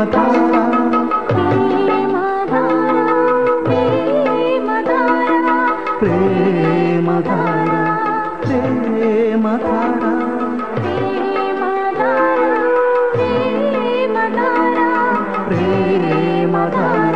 ప్రేమధార ప్రేమధార ప్రేమధార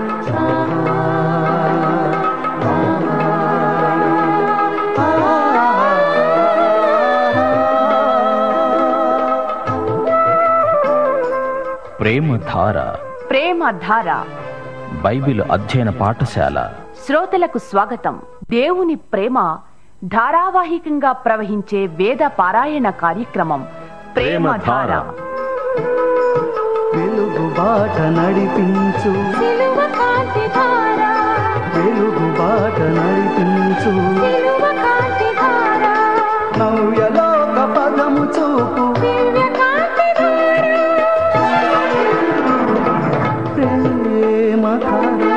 ప్రేమధార ప్రేమ ధార బైబిల్ అధ్యయన పాఠశాల శ్రోతలకు స్వాగతం దేవుని ప్రేమ ధారావాహికంగా ప్రవహించే వేద పారాయణ కార్యక్రమం ప్రేమ ధార వెలుగు బాట నడిపించు వెలుగు బాట నడిపించు నవ్యలోక పదము చూపు ప్రేమధార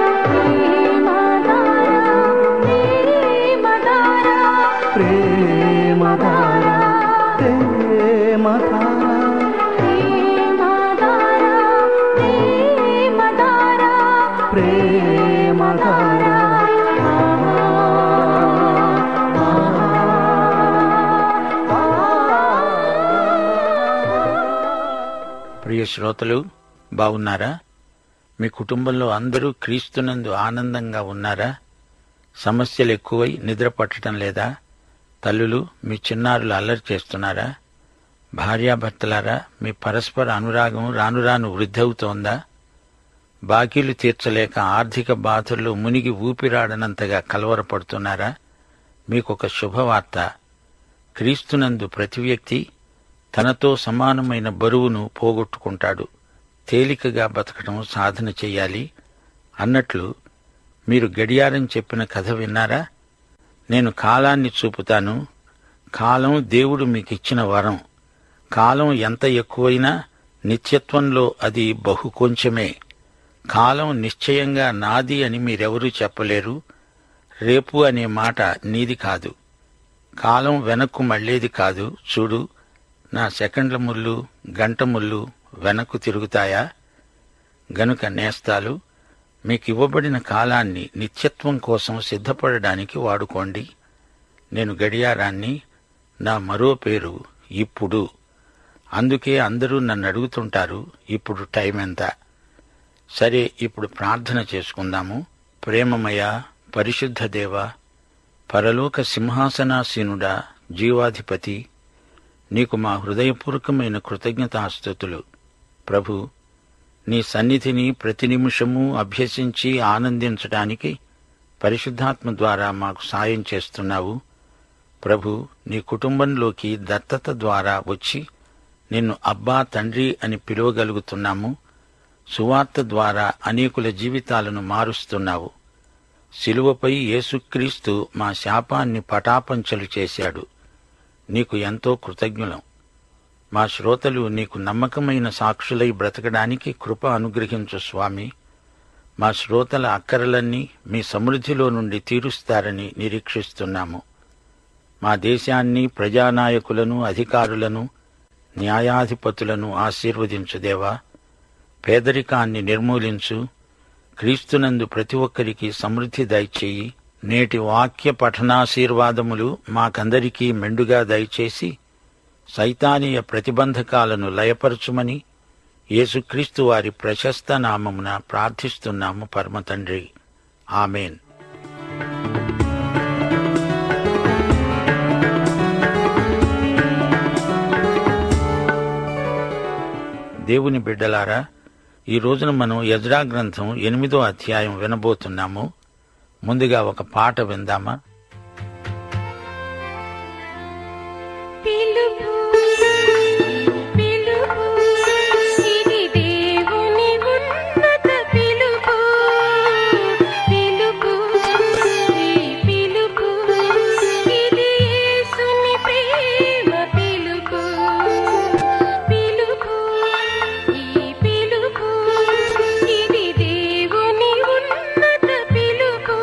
ప్రేమధార ప్రేమధార ప్రేమధార ప్రియ శ్రోతలు బాగున్నారా మీ కుటుంబంలో అందరూ క్రీస్తునందు ఆనందంగా ఉన్నారా సమస్యలు ఎక్కువై నిద్ర పట్టడం లేదా తల్లులు మీ చిన్నారులు అల్లరి చేస్తున్నారా భార్యాభర్తలారా మీ పరస్పర అనురాగం రాను రాను వృద్ధి అవుతోందా బాకీలు తీర్చలేక ఆర్థిక బాధల్లో మునిగి ఊపిరాడనంతగా కలవరపడుతున్నారా మీకొక శుభవార్త క్రీస్తునందు ప్రతి వ్యక్తి తనతో సమానమైన బరువును పోగొట్టుకుంటాడు తేలికగా బతకడం సాధన చెయ్యాలి అన్నట్లు మీరు గడియారం చెప్పిన కథ విన్నారా నేను కాలాన్ని చూపుతాను కాలం దేవుడు మీకిచ్చిన వరం కాలం ఎంత ఎక్కువైనా నిత్యత్వంలో అది బహు కొంచెమే కాలం నిశ్చయంగా నాది అని మీరెవరూ చెప్పలేరు రేపు అనే మాట నీది కాదు కాలం వెనక్కు మళ్ళేది కాదు చూడు నా సెకండ్ల ముళ్ళు గంట ముళ్ళు వెనక్కు తిరుగుతాయా గనుక నేస్తాలు మీకు ఇవ్వబడిన కాలాన్ని నిత్యత్వం కోసం సిద్ధపడడానికి వాడుకోండి నేను గడియారాన్ని నా మరో పేరు ఇప్పుడు అందుకే అందరూ నన్ను అడుగుతుంటారు ఇప్పుడు టైం ఎంత సరే ఇప్పుడు ప్రార్థన చేసుకుందాము ప్రేమమయ పరిశుద్ధ దేవ పరలోక సింహాసనాసీనుడా జీవాధిపతి నీకు మా హృదయపూర్వకమైన కృతజ్ఞతాస్థుతులు ప్రభు నీ సన్నిధిని ప్రతి నిమిషము అభ్యసించి ఆనందించడానికి పరిశుద్ధాత్మ ద్వారా మాకు సాయం చేస్తున్నావు ప్రభు నీ కుటుంబంలోకి దత్తత ద్వారా వచ్చి నిన్ను అబ్బా తండ్రి అని పిలువగలుగుతున్నాము సువార్త ద్వారా అనేకుల జీవితాలను మారుస్తున్నావు శిలువపై యేసుక్రీస్తు మా శాపాన్ని పటాపంచలు చేశాడు నీకు ఎంతో కృతజ్ఞులం మా శ్రోతలు నీకు నమ్మకమైన సాక్షులై బ్రతకడానికి కృప అనుగ్రహించు స్వామి మా శ్రోతల అక్కరలన్నీ మీ సమృద్ధిలో నుండి తీరుస్తారని నిరీక్షిస్తున్నాము మా దేశాన్ని ప్రజానాయకులను అధికారులను న్యాయాధిపతులను ఆశీర్వదించు దేవా పేదరికాన్ని నిర్మూలించు క్రీస్తునందు ప్రతి ఒక్కరికి సమృద్ధి దయచేయి నేటి వాక్య పఠనాశీర్వాదములు మాకందరికీ మెండుగా దయచేసి సైతానీయ ప్రతిబంధకాలను లయపరచుమని యేసుక్రీస్తు వారి ప్రశస్త నామమున ప్రార్థిస్తున్నాము పరమ తండ్రి ఆమెన్ దేవుని బిడ్డలారా ఈ రోజున మనం యజ్రా గ్రంథం ఎనిమిదో అధ్యాయం వినబోతున్నాము ముందుగా ఒక పాట విందామా పిలుపు పిలుపు ఇది దేవుని ఉన్నత పిలుపు పిలుపు ఈ పిలుపు ఇది యేసుని ప్రేమ పిలుపు పిలుపు ఈ పిలుపు ఇది దేవుని ఉన్నత పిలుపు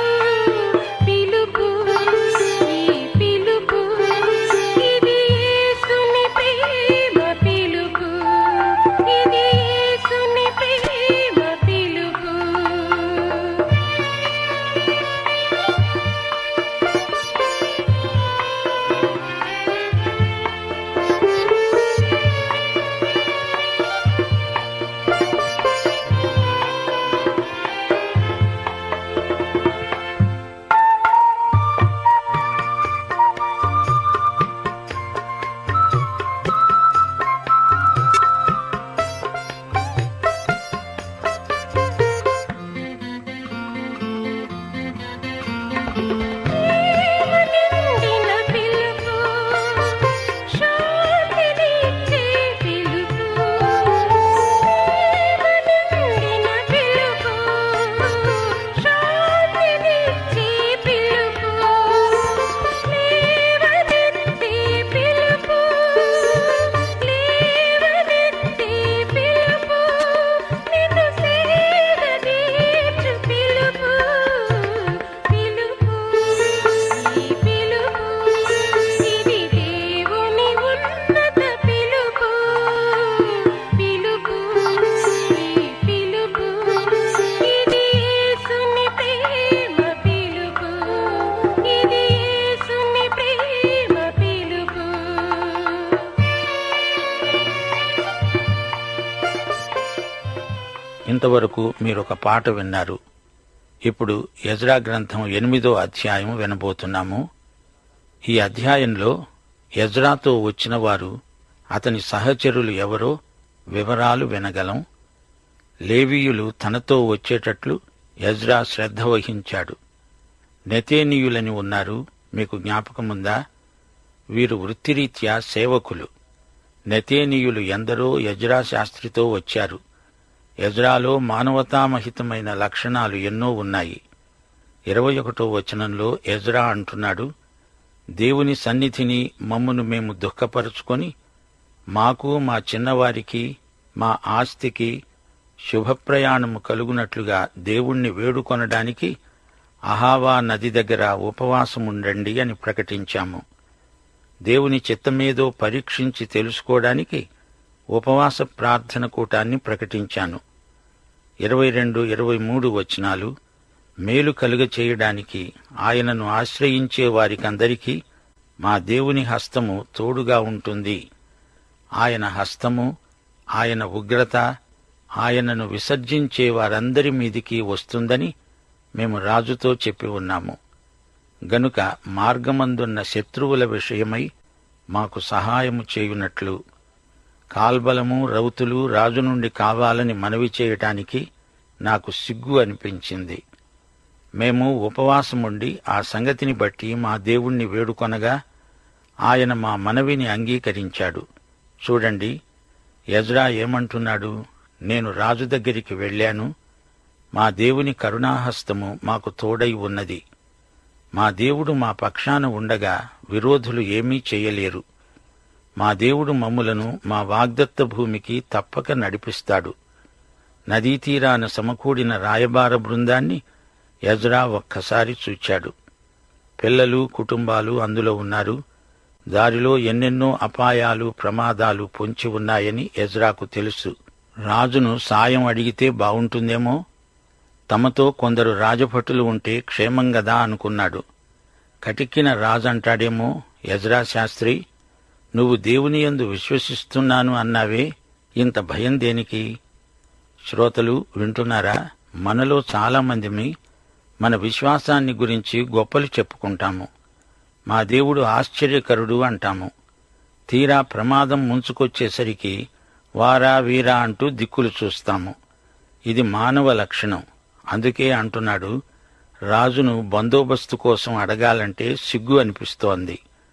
పిలుపు ఈ పిలుపు ఇది ఇంతవరకు మీరొక పాట విన్నారు ఇప్పుడు యజ్రా గ్రంథం ఎనిమిదో అధ్యాయం వినబోతున్నాము ఈ అధ్యాయంలో యజ్రాతో వచ్చిన వారు అతని సహచరులు ఎవరో వివరాలు వినగలం లేవీయులు తనతో వచ్చేటట్లు యజ్రా శ్రద్ధ వహించాడు నెతేనీయులని ఉన్నారు మీకు జ్ఞాపకముందా వీరు వృత్తిరీత్యా సేవకులు నెతేనీయులు ఎందరో యజ్రా శాస్త్రితో వచ్చారు యజ్రాలో మానవతామహితమైన లక్షణాలు ఎన్నో ఉన్నాయి ఇరవై ఒకటో వచనంలో యజ్రా అంటున్నాడు దేవుని సన్నిధిని మమ్మును మేము దుఃఖపరుచుకొని మాకు మా చిన్నవారికి మా ఆస్తికి శుభప్రయాణము కలుగునట్లుగా దేవుణ్ణి వేడుకొనడానికి అహావా నది దగ్గర ఉపవాసముండండి అని ప్రకటించాము దేవుని చిత్తమేదో పరీక్షించి తెలుసుకోవడానికి ఉపవాస ప్రార్థన కూటాన్ని ప్రకటించాను ఇరవై రెండు ఇరవై మూడు వచనాలు మేలు కలుగ చేయడానికి ఆయనను ఆశ్రయించే వారికందరికీ మా దేవుని హస్తము తోడుగా ఉంటుంది ఆయన హస్తము ఆయన ఉగ్రత ఆయనను విసర్జించే వారందరి మీదికి వస్తుందని మేము రాజుతో చెప్పి ఉన్నాము గనుక మార్గమందున్న శత్రువుల విషయమై మాకు సహాయము చేయునట్లు కాల్బలము రౌతులు రాజు నుండి కావాలని మనవి చేయటానికి నాకు సిగ్గు అనిపించింది మేము ఉపవాసముండి ఆ సంగతిని బట్టి మా దేవుణ్ణి వేడుకొనగా ఆయన మా మనవిని అంగీకరించాడు చూడండి యజ్రా ఏమంటున్నాడు నేను రాజు దగ్గరికి వెళ్ళాను మా దేవుని కరుణాహస్తము మాకు తోడై ఉన్నది మా దేవుడు మా పక్షాన ఉండగా విరోధులు ఏమీ చేయలేరు మా దేవుడు మమ్ములను మా వాగ్దత్త భూమికి తప్పక నడిపిస్తాడు నదీ తీరాన సమకూడిన రాయబార బృందాన్ని యజ్రా ఒక్కసారి చూచాడు పిల్లలు కుటుంబాలు అందులో ఉన్నారు దారిలో ఎన్నెన్నో అపాయాలు ప్రమాదాలు పొంచి ఉన్నాయని యజ్రాకు తెలుసు రాజును సాయం అడిగితే బావుంటుందేమో తమతో కొందరు రాజభటులు ఉంటే క్షేమం గదా అనుకున్నాడు కటిక్కిన రాజంటాడేమో యజ్రా శాస్త్రి నువ్వు దేవుని యందు విశ్వసిస్తున్నాను అన్నావే ఇంత భయం దేనికి శ్రోతలు వింటున్నారా మనలో చాలా మందిమి మన విశ్వాసాన్ని గురించి గొప్పలు చెప్పుకుంటాము మా దేవుడు ఆశ్చర్యకరుడు అంటాము తీరా ప్రమాదం ముంచుకొచ్చేసరికి వారా వీరా అంటూ దిక్కులు చూస్తాము ఇది మానవ లక్షణం అందుకే అంటున్నాడు రాజును బందోబస్తు కోసం అడగాలంటే సిగ్గు అనిపిస్తోంది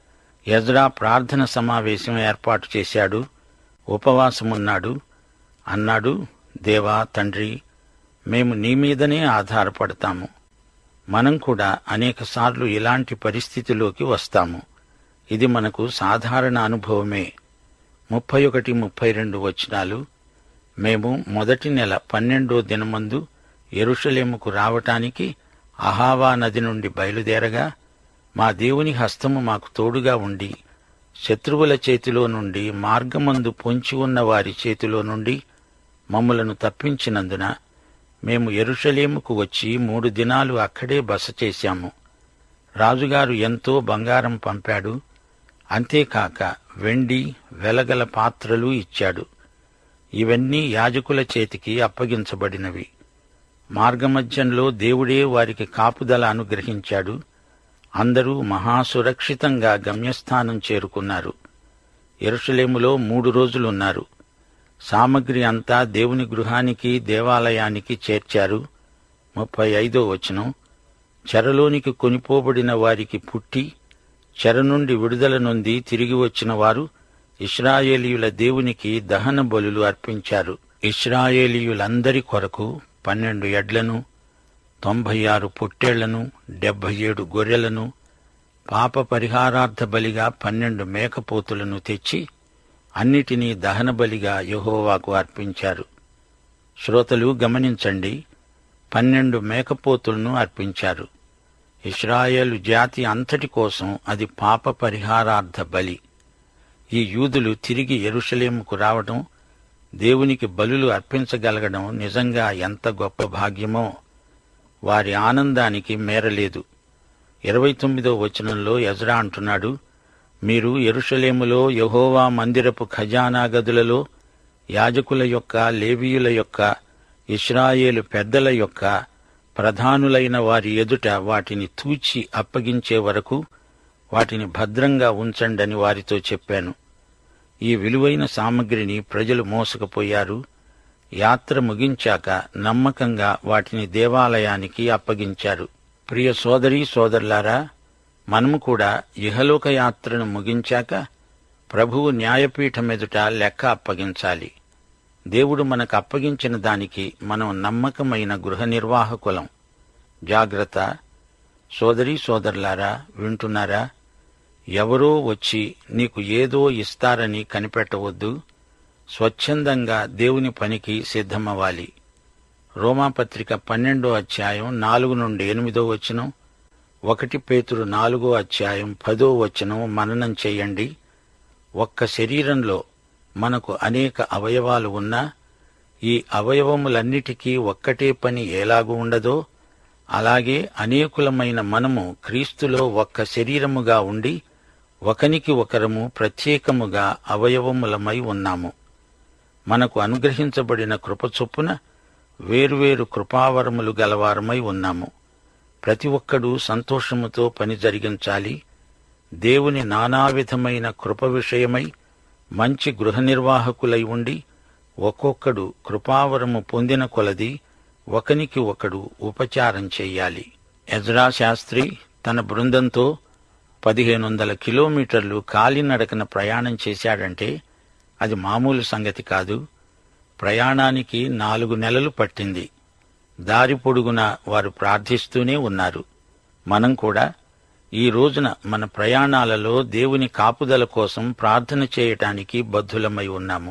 యజ్రా ప్రార్థన సమావేశం ఏర్పాటు చేశాడు ఉపవాసమున్నాడు అన్నాడు దేవా తండ్రి మేము నీ మీదనే ఆధారపడతాము మనం కూడా అనేకసార్లు ఇలాంటి పరిస్థితిలోకి వస్తాము ఇది మనకు సాధారణ అనుభవమే ముప్పై ఒకటి ముప్పై రెండు వచనాలు మేము మొదటి నెల పన్నెండో దినమందు ఎరుషలేముకు రావటానికి అహావా నది నుండి బయలుదేరగా మా దేవుని హస్తము మాకు తోడుగా ఉండి శత్రువుల చేతిలో నుండి మార్గమందు పొంచి ఉన్న వారి చేతిలో నుండి మమ్ములను తప్పించినందున మేము ఎరుషలేముకు వచ్చి మూడు దినాలు అక్కడే బస చేశాము రాజుగారు ఎంతో బంగారం పంపాడు అంతేకాక వెండి వెలగల పాత్రలు ఇచ్చాడు ఇవన్నీ యాజకుల చేతికి అప్పగించబడినవి మార్గమధ్యంలో దేవుడే వారికి కాపుదల అనుగ్రహించాడు అందరూ మహాసురక్షితంగా గమ్యస్థానం చేరుకున్నారు ఎరుషలేములో మూడు రోజులున్నారు సామగ్రి అంతా దేవుని గృహానికి దేవాలయానికి చేర్చారు ముప్పై ఐదో వచనం చెరలోనికి కొనిపోబడిన వారికి పుట్టి చెర నుండి విడుదల నొంది తిరిగి వచ్చిన వారు ఇస్రాయేలీయుల దేవునికి దహన బలులు అర్పించారు ఇస్రాయేలీయులందరి కొరకు పన్నెండు ఎడ్లను తొంభై ఆరు పొట్టేళ్లను డెబ్బై ఏడు గొర్రెలను పాప పరిహారార్థ బలిగా పన్నెండు మేకపోతులను తెచ్చి అన్నిటినీ దహన బలిగా యెహోవాకు అర్పించారు శ్రోతలు గమనించండి పన్నెండు మేకపోతులను అర్పించారు ఇస్రాయేలు జాతి అంతటి కోసం అది పాప పరిహారార్థ బలి ఈ యూదులు తిరిగి ఎరుషలేముకు రావడం దేవునికి బలులు అర్పించగలగడం నిజంగా ఎంత గొప్ప భాగ్యమో వారి ఆనందానికి మేరలేదు ఇరవై తొమ్మిదో వచనంలో యజ్రా అంటున్నాడు మీరు ఎరుషలేములో యహోవా మందిరపు ఖజానా గదులలో యాజకుల యొక్క లేవీయుల యొక్క ఇస్రాయేలు పెద్దల యొక్క ప్రధానులైన వారి ఎదుట వాటిని తూచి అప్పగించే వరకు వాటిని భద్రంగా ఉంచండని వారితో చెప్పాను ఈ విలువైన సామగ్రిని ప్రజలు మోసకపోయారు యాత్ర ముగించాక నమ్మకంగా వాటిని దేవాలయానికి అప్పగించారు ప్రియ సోదరీ సోదరులారా మనము కూడా ఇహలోక యాత్రను ముగించాక ప్రభువు న్యాయపీఠం ఎదుట లెక్క అప్పగించాలి దేవుడు మనకు అప్పగించిన దానికి మనం నమ్మకమైన గృహ నిర్వాహకులం జాగ్రత్త సోదరీ సోదరులారా వింటున్నారా ఎవరో వచ్చి నీకు ఏదో ఇస్తారని కనిపెట్టవద్దు స్వచ్ఛందంగా దేవుని పనికి సిద్ధమవ్వాలి రోమాపత్రిక పన్నెండో అధ్యాయం నాలుగు నుండి ఎనిమిదో వచనం ఒకటి పేతురు నాలుగో అధ్యాయం పదో వచనం మననం చేయండి ఒక్క శరీరంలో మనకు అనేక అవయవాలు ఉన్నా ఈ అవయవములన్నిటికీ ఒక్కటే పని ఎలాగూ ఉండదో అలాగే అనేకులమైన మనము క్రీస్తులో ఒక్క శరీరముగా ఉండి ఒకనికి ఒకరము ప్రత్యేకముగా అవయవములమై ఉన్నాము మనకు అనుగ్రహించబడిన కృప చొప్పున వేర్వేరు కృపావరములు గలవారమై ఉన్నాము ప్రతి ఒక్కడూ సంతోషముతో పని జరిగించాలి దేవుని నానావిధమైన కృప విషయమై మంచి గృహ నిర్వాహకులై ఉండి ఒక్కొక్కడు కృపావరము పొందిన కొలది ఒకనికి ఒకడు ఉపచారం చెయ్యాలి ఎజ్రా శాస్త్రి తన బృందంతో పదిహేను వందల కిలోమీటర్లు కాలినడకన ప్రయాణం చేశాడంటే అది మామూలు సంగతి కాదు ప్రయాణానికి నాలుగు నెలలు పట్టింది దారి పొడుగున వారు ప్రార్థిస్తూనే ఉన్నారు మనం కూడా ఈ రోజున మన ప్రయాణాలలో దేవుని కాపుదల కోసం ప్రార్థన చేయటానికి బద్ధులమై ఉన్నాము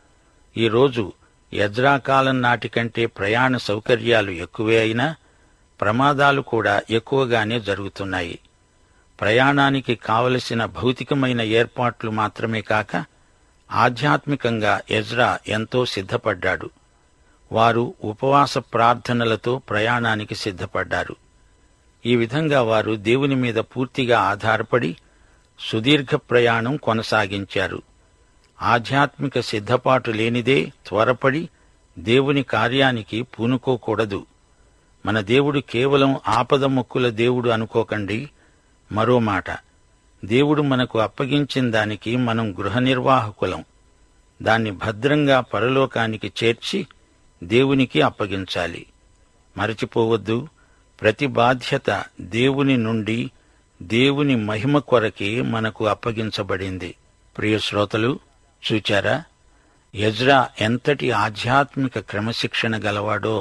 ఈ రోజు యజ్రాకాలం నాటి కంటే ప్రయాణ సౌకర్యాలు ఎక్కువే అయినా ప్రమాదాలు కూడా ఎక్కువగానే జరుగుతున్నాయి ప్రయాణానికి కావలసిన భౌతికమైన ఏర్పాట్లు మాత్రమే కాక ఆధ్యాత్మికంగా ఎజ్రా ఎంతో సిద్ధపడ్డాడు వారు ఉపవాస ప్రార్థనలతో ప్రయాణానికి సిద్ధపడ్డారు ఈ విధంగా వారు దేవుని మీద పూర్తిగా ఆధారపడి సుదీర్ఘ ప్రయాణం కొనసాగించారు ఆధ్యాత్మిక సిద్ధపాటు లేనిదే త్వరపడి దేవుని కార్యానికి పూనుకోకూడదు మన దేవుడు కేవలం ఆపద మొక్కుల దేవుడు అనుకోకండి మరో మాట దేవుడు మనకు అప్పగించిన దానికి మనం గృహ నిర్వాహకులం దాన్ని భద్రంగా పరలోకానికి చేర్చి దేవునికి అప్పగించాలి మరచిపోవద్దు ప్రతి బాధ్యత దేవుని నుండి దేవుని మహిమ కొరకే మనకు అప్పగించబడింది ప్రియ శ్రోతలు చూచారా యజ్రా ఎంతటి ఆధ్యాత్మిక క్రమశిక్షణ గలవాడో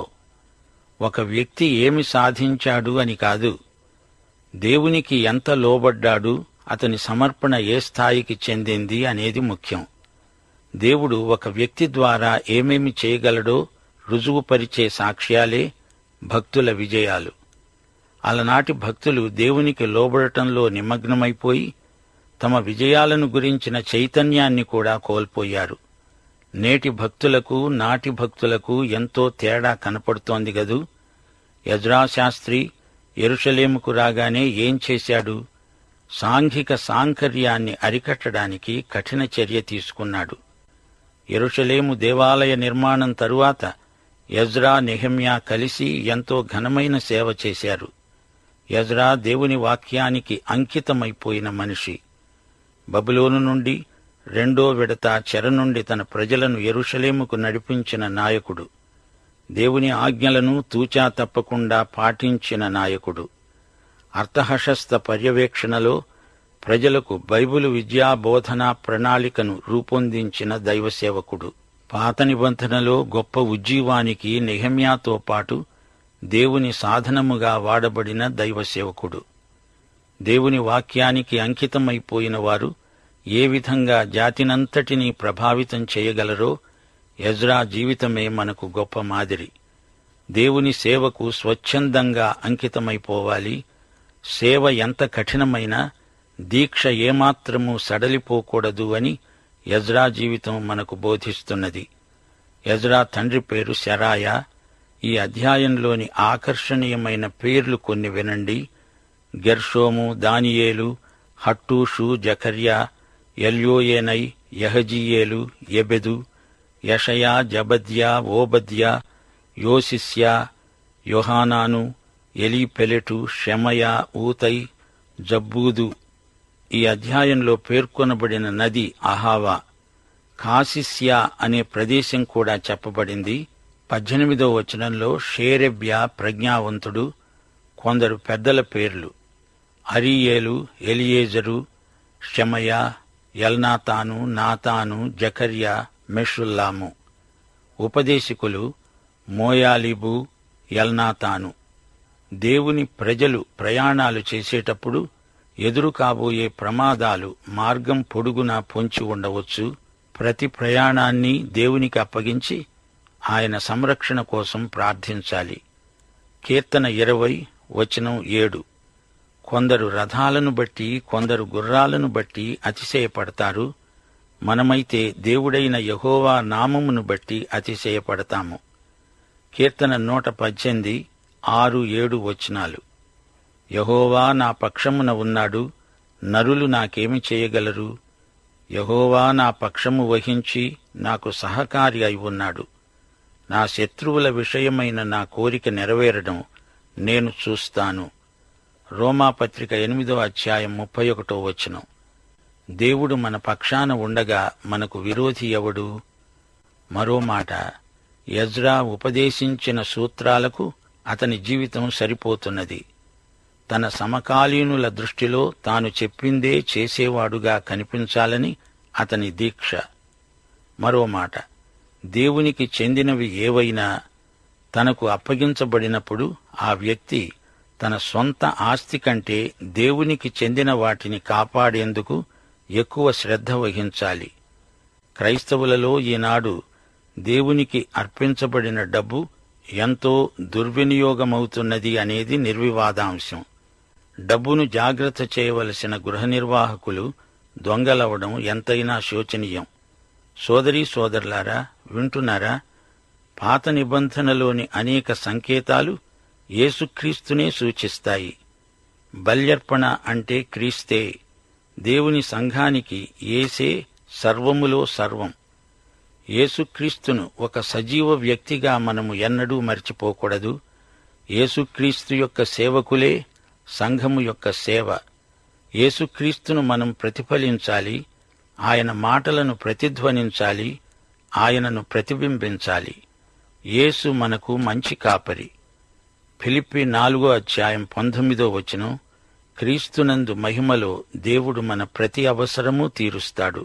ఒక వ్యక్తి ఏమి సాధించాడు అని కాదు దేవునికి ఎంత లోబడ్డాడు అతని సమర్పణ ఏ స్థాయికి చెందింది అనేది ముఖ్యం దేవుడు ఒక వ్యక్తి ద్వారా ఏమేమి చేయగలడో రుజువుపరిచే సాక్ష్యాలే భక్తుల విజయాలు అలనాటి భక్తులు దేవునికి లోబడటంలో నిమగ్నమైపోయి తమ విజయాలను గురించిన చైతన్యాన్ని కూడా కోల్పోయారు నేటి భక్తులకు నాటి భక్తులకు ఎంతో తేడా కనపడుతోంది గదూ యజ్రా శాస్త్రి ఎరుషలేముకు రాగానే ఏం చేశాడు సాంఘిక సాంకర్యాన్ని అరికట్టడానికి కఠిన చర్య తీసుకున్నాడు ఎరుషలేము దేవాలయ నిర్మాణం తరువాత యజ్రా నెహమ్యా కలిసి ఎంతో ఘనమైన సేవ చేశారు యజ్రా దేవుని వాక్యానికి అంకితమైపోయిన మనిషి బబులోను నుండి రెండో విడత చెర నుండి తన ప్రజలను ఎరుషలేముకు నడిపించిన నాయకుడు దేవుని ఆజ్ఞలను తూచా తప్పకుండా పాటించిన నాయకుడు అర్థహశస్త పర్యవేక్షణలో ప్రజలకు బైబిలు విద్యా బోధనా ప్రణాళికను రూపొందించిన దైవసేవకుడు పాత నిబంధనలో గొప్ప ఉజ్జీవానికి నెహమ్యాతో పాటు దేవుని సాధనముగా వాడబడిన దైవసేవకుడు దేవుని వాక్యానికి అంకితమైపోయిన వారు ఏ విధంగా జాతినంతటినీ ప్రభావితం చేయగలరో ఎజ్రా జీవితమే మనకు గొప్ప మాదిరి దేవుని సేవకు స్వచ్ఛందంగా అంకితమైపోవాలి సేవ ఎంత కఠినమైనా దీక్ష ఏమాత్రమూ సడలిపోకూడదు అని యజ్రా జీవితం మనకు బోధిస్తున్నది యజ్రా తండ్రి పేరు శరాయ ఈ అధ్యాయంలోని ఆకర్షణీయమైన పేర్లు కొన్ని వినండి గెర్షోము దానియేలు హట్టూషు జకర్యా ఎల్యోయేనై యహజీయేలు ఎబెదు యషయా జబద్యా ఓబద్యా యోసిస్య యోహానాను ఎలీపెలెటు షెమయ ఊతై జబ్బూదు ఈ అధ్యాయంలో పేర్కొనబడిన నది అహావా కాసిస్యా అనే ప్రదేశం కూడా చెప్పబడింది పద్దెనిమిదో వచనంలో షేరెబ్య ప్రజ్ఞావంతుడు కొందరు పెద్దల పేర్లు అరియేలు ఎలియేజరు షమయ ఎల్నాతాను నాతాను జకర్యా మెషుల్లాము ఉపదేశకులు మోయాలిబు ఎల్నాతాను దేవుని ప్రజలు ప్రయాణాలు చేసేటప్పుడు ఎదురు కాబోయే ప్రమాదాలు మార్గం పొడుగునా పొంచి ఉండవచ్చు ప్రతి ప్రయాణాన్ని దేవునికి అప్పగించి ఆయన సంరక్షణ కోసం ప్రార్థించాలి కీర్తన ఇరవై వచనం ఏడు కొందరు రథాలను బట్టి కొందరు గుర్రాలను బట్టి అతిశయపడతారు మనమైతే దేవుడైన యహోవా నామమును బట్టి అతిశయపడతాము కీర్తన నూట పద్దెనిమిది ఆరు ఏడు వచనాలు యహోవా నా పక్షమున ఉన్నాడు నరులు నాకేమి చేయగలరు యహోవా నా పక్షము వహించి నాకు సహకారి అయి ఉన్నాడు నా శత్రువుల విషయమైన నా కోరిక నెరవేరడం నేను చూస్తాను రోమాపత్రిక ఎనిమిదో అధ్యాయం ముప్పై ఒకటో వచనం దేవుడు మన పక్షాన ఉండగా మనకు విరోధి ఎవడు మరో మాట యజ్రా ఉపదేశించిన సూత్రాలకు అతని జీవితం సరిపోతున్నది తన సమకాలీనుల దృష్టిలో తాను చెప్పిందే చేసేవాడుగా కనిపించాలని అతని దీక్ష మరో మాట దేవునికి చెందినవి ఏవైనా తనకు అప్పగించబడినప్పుడు ఆ వ్యక్తి తన సొంత ఆస్తి కంటే దేవునికి చెందిన వాటిని కాపాడేందుకు ఎక్కువ శ్రద్ధ వహించాలి క్రైస్తవులలో ఈనాడు దేవునికి అర్పించబడిన డబ్బు ఎంతో దుర్వినియోగమవుతున్నది అనేది నిర్వివాదాంశం డబ్బును జాగ్రత్త చేయవలసిన గృహ నిర్వాహకులు దొంగలవడం ఎంతైనా శోచనీయం సోదరీ సోదరులారా వింటున్నారా పాత నిబంధనలోని అనేక సంకేతాలు యేసుక్రీస్తునే సూచిస్తాయి బల్యర్పణ అంటే క్రీస్తే దేవుని సంఘానికి ఏసే సర్వములో సర్వం యేసుక్రీస్తును ఒక సజీవ వ్యక్తిగా మనము ఎన్నడూ మర్చిపోకూడదు యేసుక్రీస్తు యొక్క సేవకులే సంఘము యొక్క సేవ యేసుక్రీస్తును మనం ప్రతిఫలించాలి ఆయన మాటలను ప్రతిధ్వనించాలి ఆయనను ప్రతిబింబించాలి యేసు మనకు మంచి కాపరి ఫిలిప్పి నాలుగో అధ్యాయం పంతొమ్మిదో వచనం క్రీస్తునందు మహిమలో దేవుడు మన ప్రతి అవసరము తీరుస్తాడు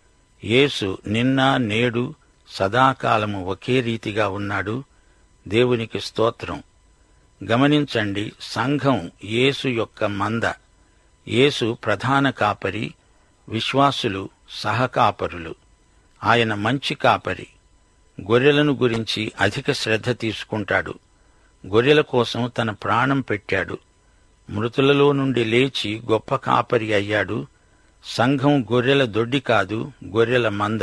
యేసు నిన్న నేడు సదాకాలము ఒకే రీతిగా ఉన్నాడు దేవునికి స్తోత్రం గమనించండి సంఘం యేసు యొక్క మంద యేసు ప్రధాన కాపరి విశ్వాసులు సహకాపరులు ఆయన మంచి కాపరి గొర్రెలను గురించి అధిక శ్రద్ధ తీసుకుంటాడు గొర్రెల కోసం తన ప్రాణం పెట్టాడు మృతులలో నుండి లేచి గొప్ప కాపరి అయ్యాడు సంఘం గొర్రెల దొడ్డి కాదు గొర్రెల మంద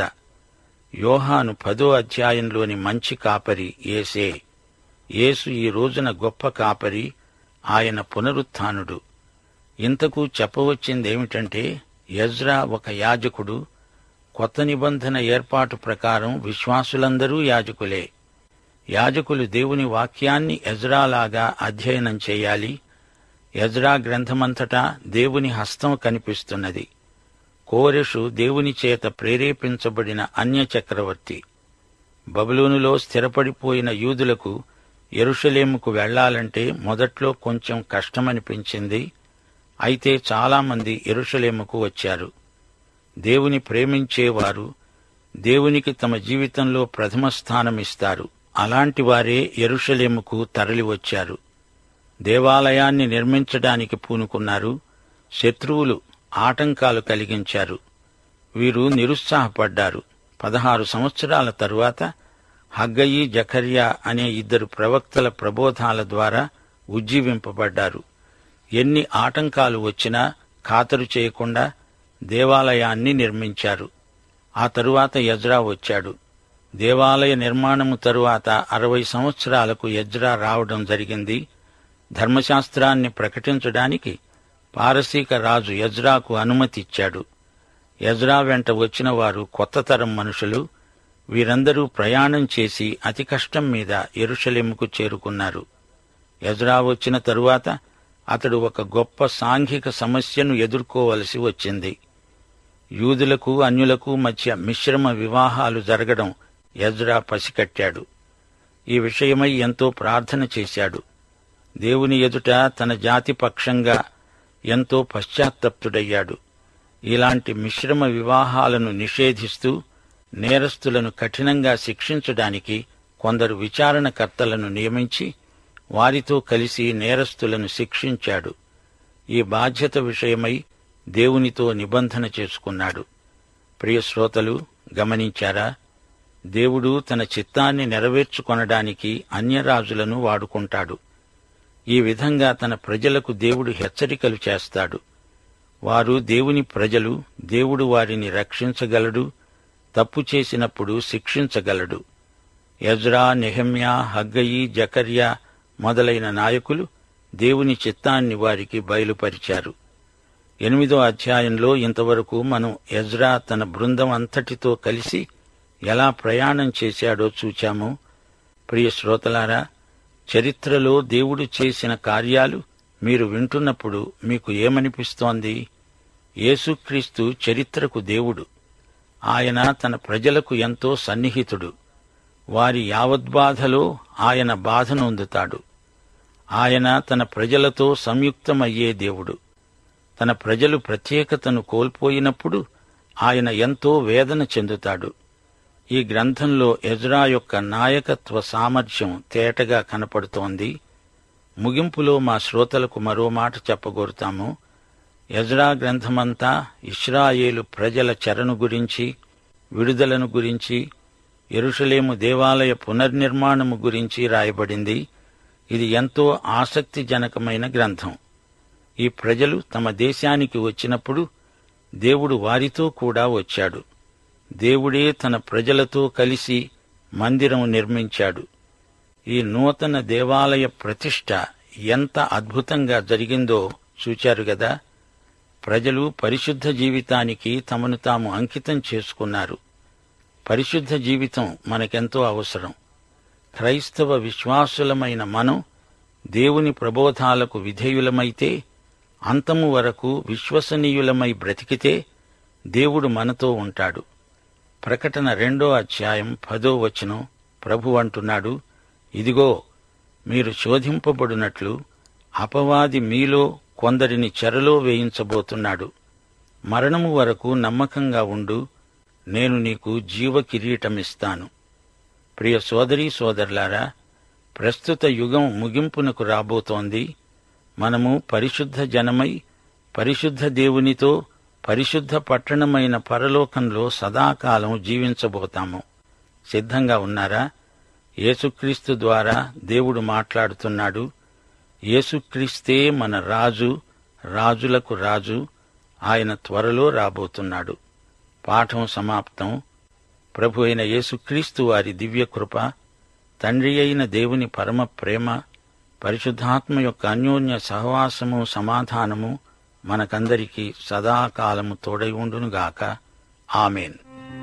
యోహాను పదో అధ్యాయంలోని మంచి కాపరి ఏసే యేసు ఈ రోజున గొప్ప కాపరి ఆయన పునరుత్థానుడు ఇంతకు చెప్పవచ్చిందేమిటంటే యజ్రా ఒక యాజకుడు కొత్త నిబంధన ఏర్పాటు ప్రకారం విశ్వాసులందరూ యాజకులే యాజకులు దేవుని వాక్యాన్ని ఎజ్రాలాగా అధ్యయనం చేయాలి ఎజ్రా గ్రంథమంతటా దేవుని హస్తం కనిపిస్తున్నది కోరెషు దేవుని చేత ప్రేరేపించబడిన అన్య చక్రవర్తి బబులోనులో స్థిరపడిపోయిన యూదులకు ఎరుషలేముకు వెళ్లాలంటే మొదట్లో కొంచెం కష్టమనిపించింది అయితే చాలామంది ఎరుషలేముకు వచ్చారు దేవుని ప్రేమించేవారు దేవునికి తమ జీవితంలో ప్రథమ స్థానమిస్తారు అలాంటి వారే ఎరుషలేముకు తరలివచ్చారు దేవాలయాన్ని నిర్మించడానికి పూనుకున్నారు శత్రువులు ఆటంకాలు కలిగించారు వీరు నిరుత్సాహపడ్డారు పదహారు సంవత్సరాల తరువాత హగ్గయి జకర్యా అనే ఇద్దరు ప్రవక్తల ప్రబోధాల ద్వారా ఉజ్జీవింపబడ్డారు ఎన్ని ఆటంకాలు వచ్చినా ఖాతరు చేయకుండా దేవాలయాన్ని నిర్మించారు ఆ తరువాత యజ్రా వచ్చాడు దేవాలయ నిర్మాణము తరువాత అరవై సంవత్సరాలకు యజ్రా రావడం జరిగింది ధర్మశాస్త్రాన్ని ప్రకటించడానికి పారసీక రాజు యజ్రాకు అనుమతి ఇచ్చాడు యజ్రా వెంట వచ్చిన వారు కొత్త తరం మనుషులు వీరందరూ ప్రయాణం చేసి అతి కష్టం మీద ఎరుషలేముకు చేరుకున్నారు ఎజ్రా వచ్చిన తరువాత అతడు ఒక గొప్ప సాంఘిక సమస్యను ఎదుర్కోవలసి వచ్చింది యూదులకు అన్యులకు మధ్య మిశ్రమ వివాహాలు జరగడం ఎజ్రా పసికట్టాడు ఈ విషయమై ఎంతో ప్రార్థన చేశాడు దేవుని ఎదుట తన జాతి పక్షంగా ఎంతో పశ్చాత్తప్తుడయ్యాడు ఇలాంటి మిశ్రమ వివాహాలను నిషేధిస్తూ నేరస్తులను కఠినంగా శిక్షించడానికి కొందరు విచారణకర్తలను నియమించి వారితో కలిసి నేరస్తులను శిక్షించాడు ఈ బాధ్యత విషయమై దేవునితో నిబంధన చేసుకున్నాడు ప్రియ శ్రోతలు గమనించారా దేవుడు తన చిత్తాన్ని నెరవేర్చుకొనడానికి అన్యరాజులను వాడుకుంటాడు ఈ విధంగా తన ప్రజలకు దేవుడు హెచ్చరికలు చేస్తాడు వారు దేవుని ప్రజలు దేవుడు వారిని రక్షించగలడు తప్పు చేసినప్పుడు శిక్షించగలడు ఎజ్రా నెహమ్యా హగ్గయి జకర్యా మొదలైన నాయకులు దేవుని చిత్తాన్ని వారికి బయలుపరిచారు ఎనిమిదో అధ్యాయంలో ఇంతవరకు మనం ఎజ్రా తన బృందం అంతటితో కలిసి ఎలా ప్రయాణం చేశాడో చూచాము ప్రియ శ్రోతలారా చరిత్రలో దేవుడు చేసిన కార్యాలు మీరు వింటున్నప్పుడు మీకు ఏమనిపిస్తోంది యేసుక్రీస్తు చరిత్రకు దేవుడు ఆయన తన ప్రజలకు ఎంతో సన్నిహితుడు వారి యావద్బాధలో ఆయన బాధనొందుతాడు ఆయన తన ప్రజలతో సంయుక్తమయ్యే దేవుడు తన ప్రజలు ప్రత్యేకతను కోల్పోయినప్పుడు ఆయన ఎంతో వేదన చెందుతాడు ఈ గ్రంథంలో ఎజ్రా యొక్క నాయకత్వ సామర్థ్యం తేటగా కనపడుతోంది ముగింపులో మా శ్రోతలకు మరో మాట చెప్పగోరుతాము ఎజ్రా గ్రంథమంతా ఇస్రాయేలు ప్రజల చెరను గురించి విడుదలను గురించి ఎరుషలేము దేవాలయ పునర్నిర్మాణము గురించి రాయబడింది ఇది ఎంతో ఆసక్తిజనకమైన గ్రంథం ఈ ప్రజలు తమ దేశానికి వచ్చినప్పుడు దేవుడు వారితో కూడా వచ్చాడు దేవుడే తన ప్రజలతో కలిసి మందిరం నిర్మించాడు ఈ నూతన దేవాలయ ప్రతిష్ట ఎంత అద్భుతంగా జరిగిందో చూచారు గదా ప్రజలు పరిశుద్ధ జీవితానికి తమను తాము అంకితం చేసుకున్నారు పరిశుద్ధ జీవితం మనకెంతో అవసరం క్రైస్తవ విశ్వాసులమైన మనం దేవుని ప్రబోధాలకు విధేయులమైతే అంతము వరకు విశ్వసనీయులమై బ్రతికితే దేవుడు మనతో ఉంటాడు ప్రకటన రెండో అధ్యాయం పదో వచనం ప్రభు అంటున్నాడు ఇదిగో మీరు శోధింపబడినట్లు అపవాది మీలో కొందరిని చెరలో వేయించబోతున్నాడు మరణము వరకు నమ్మకంగా ఉండు నేను నీకు జీవ కిరీటమిస్తాను ప్రియ సోదరీ సోదరులారా ప్రస్తుత యుగం ముగింపునకు రాబోతోంది మనము పరిశుద్ధ జనమై పరిశుద్ధ దేవునితో పరిశుద్ధ పట్టణమైన పరలోకంలో సదాకాలం జీవించబోతాము సిద్ధంగా ఉన్నారా యేసుక్రీస్తు ద్వారా దేవుడు మాట్లాడుతున్నాడు యేసుక్రీస్తే మన రాజు రాజులకు రాజు ఆయన త్వరలో రాబోతున్నాడు పాఠం సమాప్తం ప్రభు అయిన యేసుక్రీస్తు వారి దివ్య కృప తండ్రి అయిన దేవుని పరమ ప్రేమ పరిశుద్ధాత్మ యొక్క అన్యోన్య సహవాసము సమాధానము మనకందరికీ సదాకాలము తోడై ఉండునుగాక ఆమెన్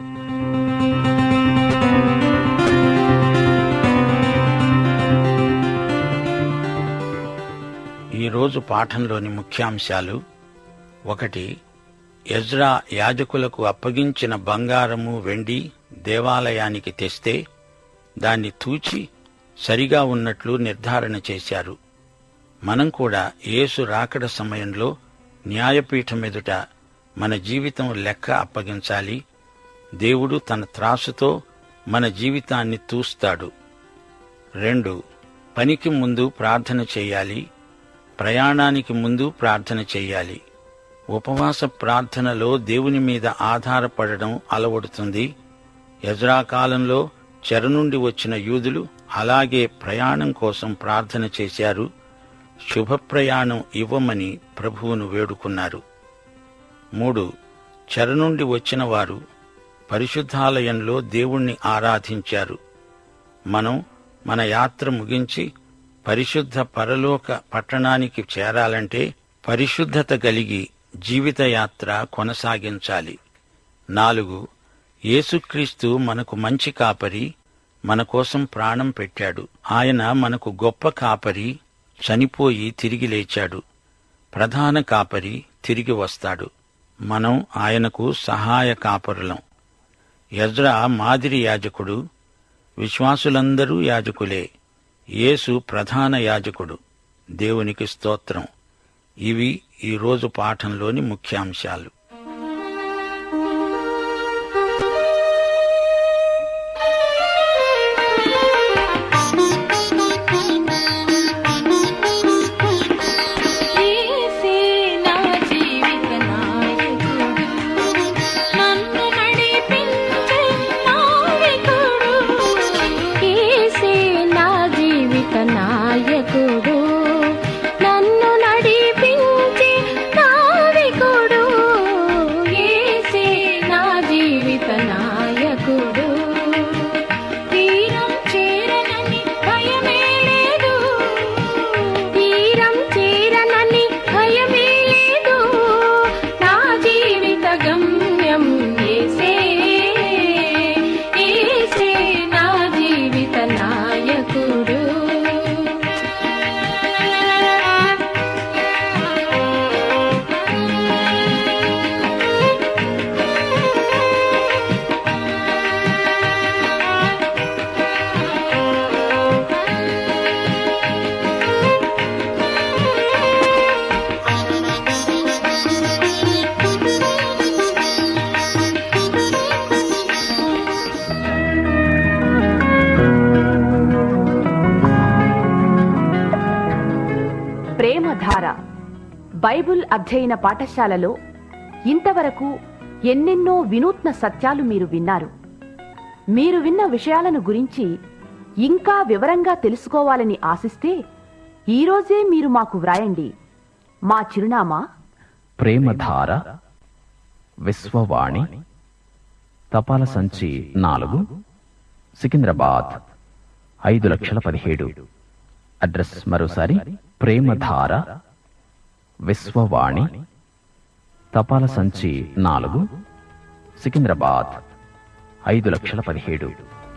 ఈరోజు పాఠంలోని ముఖ్యాంశాలు ఒకటి ఎజ్రా యాజకులకు అప్పగించిన బంగారము వెండి దేవాలయానికి తెస్తే దాన్ని తూచి సరిగా ఉన్నట్లు నిర్ధారణ చేశారు మనం కూడా యేసు రాకడ సమయంలో న్యాయపీఠం ఎదుట మన జీవితం లెక్క అప్పగించాలి దేవుడు తన త్రాసుతో మన జీవితాన్ని తూస్తాడు రెండు పనికి ముందు ప్రార్థన చేయాలి ప్రయాణానికి ముందు ప్రార్థన చేయాలి ఉపవాస ప్రార్థనలో దేవుని మీద ఆధారపడడం అలవడుతుంది యజ్రా కాలంలో చెర నుండి వచ్చిన యూదులు అలాగే ప్రయాణం కోసం ప్రార్థన చేశారు శుభ ప్రయాణం ఇవ్వమని ప్రభువును వేడుకున్నారు మూడు చెర నుండి వచ్చిన వారు పరిశుద్ధాలయంలో దేవుణ్ణి ఆరాధించారు మనం మన యాత్ర ముగించి పరిశుద్ధ పరలోక పట్టణానికి చేరాలంటే పరిశుద్ధత కలిగి జీవిత యాత్ర కొనసాగించాలి నాలుగు యేసుక్రీస్తు మనకు మంచి కాపరి మన కోసం ప్రాణం పెట్టాడు ఆయన మనకు గొప్ప కాపరి చనిపోయి తిరిగి లేచాడు ప్రధాన కాపరి తిరిగి వస్తాడు మనం ఆయనకు సహాయ కాపరులం యజ్రా మాదిరి యాజకుడు విశ్వాసులందరూ యాజకులే యేసు ప్రధాన యాజకుడు దేవునికి స్తోత్రం ఇవి ఈ రోజు పాఠంలోని ముఖ్యాంశాలు యేసే నా జీవిత నాయకుడు నన్ను నడిపించే నావికుడు యేసే నా జీవిత నాయకుడు నన్ను నడిపించే నావికుడు యేసే నా జీవిత నాయకుడు తీరం చేరనని భయమే లేదు తీరం చేరనని భయమే లేదు నా జీవిత గమ్యం యేసే యేసే నా జీవిత నాయకుడు ప్రేమధార బైబుల్ అధ్యయన పాఠశాలలో ఇంతవరకు ఎన్నెన్నో వినూత్న సత్యాలు మీరు విన్నారు మీరు విన్న విషయాలను గురించి ఇంకా వివరంగా తెలుసుకోవాలని ఆశిస్తే ఈరోజే మీరు మాకు వ్రాయండి మా చిరునామా ప్రేమధార విశ్వవాణి తపాల సంచి నాలుగు సికింద్రాబాద్ ఐదు లక్షల పదిహేడు అడ్రస్ మరోసారి ప్రేమధార విశ్వవాణి తపాల సంచి నాలుగు సికింద్రాబాద్ ఐదు లక్షల పదిహేడు